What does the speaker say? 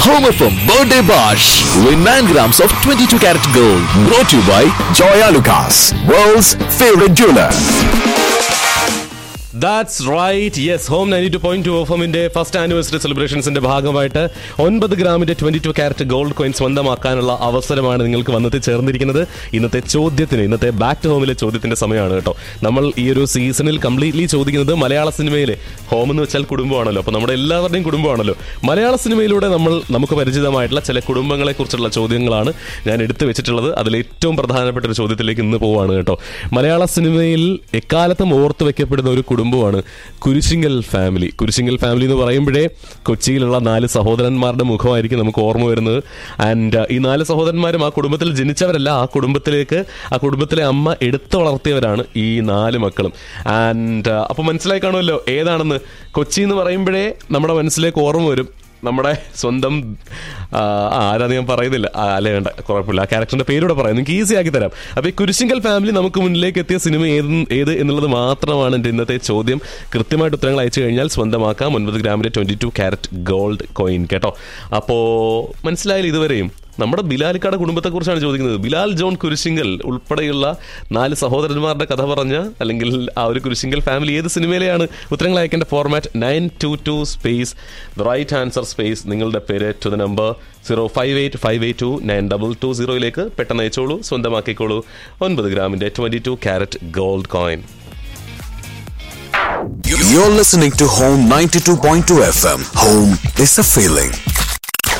Home FM Birthday Bash. Win 9 grams of 22 karat gold. Brought to you by Joya Lucas, world's favorite jeweler. That's right yes home ninety two point two എഫമിന്റെ first anniversary സെലിബ്രേഷൻസിന്റെ ഭാഗമായിട്ട് ഒൻപത് ഗ്രാമിന്റെ twenty two carat gold coin സ്വന്തമാക്കാനുള്ള അവസരമാണ് നിങ്ങൾക്ക് വന്നിട്ട് ചേർന്നിരിക്കുന്നത് ഇന്നത്തെ ചോദ്യത്തിന് ഇന്നത്തെ ബാക്ക് ടു ഹോമിലെ ചോദ്യത്തിന്റെ സമയമാണ് കേട്ടോ നമ്മൾ ഈ ഒരു സീസണിൽ കംപ്ലീറ്റ്ലി ചോദിക്കുന്നത് മലയാള സിനിമയിലെ ഹോം എന്ന് വെച്ചാൽ കുടുംബമാണല്ലോ അപ്പോൾ നമ്മുടെ എല്ലാവരുടെയും കുടുംബമാണല്ലോ മലയാള സിനിമയിലൂടെ നമ്മൾ നമുക്ക് പരിചിതമായിട്ടുള്ള ചില കുടുംബങ്ങളെ കുറിച്ചുള്ള ചോദ്യങ്ങളാണ് ഞാൻ എടുത്തു വെച്ചിട്ടുള്ളത് അതിൽ ഏറ്റവും പ്രധാനപ്പെട്ട ഒരു ചോദ്യത്തിലേക്ക് ഇന്ന് പോവാണ് കേട്ടോ മലയാള സിനിമയിൽ എക്കാലത്തും ഓർത്തു വെക്കപ്പെടുന്ന ഒരു കുടുംബമാണ് കുരിശിങ്കൽ ഫാമിലി കുരിശിങ്കൽ ഫാമിലി എന്ന് പറയുമ്പോഴേ കൊച്ചിയിലുള്ള നാല് സഹോദരന്മാരുടെ മുഖമായിരിക്കും നമുക്ക് ഓർമ്മ വരുന്നത് ആൻഡ് ഈ നാല് സഹോദരന്മാരും ആ കുടുംബത്തിൽ ജനിച്ചവരല്ല ആ കുടുംബത്തിലേക്ക് ആ കുടുംബത്തിലെ അമ്മ എടുത്തു വളർത്തിയവരാണ് ഈ നാല് മക്കളും ആൻഡ് അപ്പോൾ മനസ്സിലായി കാണുമല്ലോ ഏതാണെന്ന് കൊച്ചി എന്ന് പറയുമ്പോഴേ നമ്മുടെ മനസ്സിലേക്ക് ഓർമ്മ വരും നമ്മുടെ സ്വന്തം ആ, ആ, ആരാന്ന് ഞാൻ പറയുന്നില്ല ആ, അല്ലേ വേണ്ട കുഴപ്പമില്ല ആ ക്യാരക്ടറിന്റെ പേരൂടെ പറയാം നിങ്ങൾക്ക് ഈസി ആക്കി തരാം അപ്പൊ ഈ കുരിശിങ്കൽ ഫാമിലി നമുക്ക് മുന്നിലേക്ക് എത്തിയ സിനിമ ഏത് ഏത് എന്നുള്ളത് മാത്രമാണ് എൻ്റെ ഇന്നത്തെ ചോദ്യം കൃത്യമായിട്ട് ഉത്തരങ്ങൾ അയച്ചു കഴിഞ്ഞാൽ സ്വന്തമാക്കാം ഒൻപത് ഗ്രാമിന്റെ twenty two carat gold coin കേട്ടോ അപ്പോ മനസ്സിലായില്ല ഇതുവരെയും നമ്മുടെ ബിലാലിക്കാട് കുടുംബത്തെക്കുറിച്ചാണ് ചോദിക്കുന്നത് ബിലാൽ ജോൺ കുരിശിങ്കൽ ഉൾപ്പെടെയുള്ള നാല് സഹോദരന്മാരുടെ കഥ പറഞ്ഞ അല്ലെങ്കിൽ ആ ഒരു കുരിശിങ്കൽ ഫാമിലി ഏത് സിനിമയിലെയാണ് ഉത്തരങ്ങൾ അയക്കേണ്ട format nine two two space the right answer space നിങ്ങളുടെ പേര് to the number zero five eight five eight two nine double two സീറോയിലേക്ക് പെട്ടെന്ന് അയച്ചോളൂ സ്വന്തമാക്കിക്കോളൂ ഒൻപത് ഗ്രാമിന്റെ twenty two carat gold coin You're listening to Home 92.2 FM. Home is a feeling.